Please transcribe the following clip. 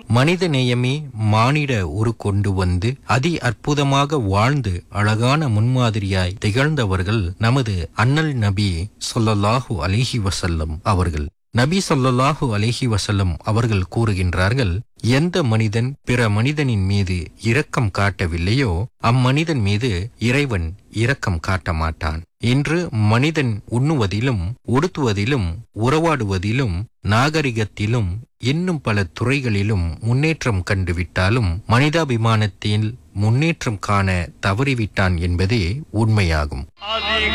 மனித நேயமே மானிட உரு கொண்டு வந்து அதி அற்புதமாக வாழ்ந்து அழகான முன்மாதிரியாய் திகழ்ந்தவர்கள் நமது அண்ணல் நபி சொல்லல்லாஹு அலிஹி வசல்லம் அவர்கள் நபி சொல்லல்லாஹு அலிஹி வசல்லம் அவர்கள் கூறுகின்றார்கள் எந்த மனிதன் பிற மனிதனின் மீது இரக்கம் காட்டவில்லையோ அம்மனிதன் மீது இறைவன் இரக்கம் காட்ட மாட்டான் இன்று மனிதன் உண்ணுவதிலும் உடுத்துவதிலும் உறவாடுவதிலும் நாகரிகத்திலும் இன்னும் பல துறைகளிலும் முன்னேற்றம் கண்டுவிட்டாலும் மனிதாபிமானத்தில் முன்னேற்றம் காண தவறிவிட்டான் என்பதே உண்மையாகும் அதிக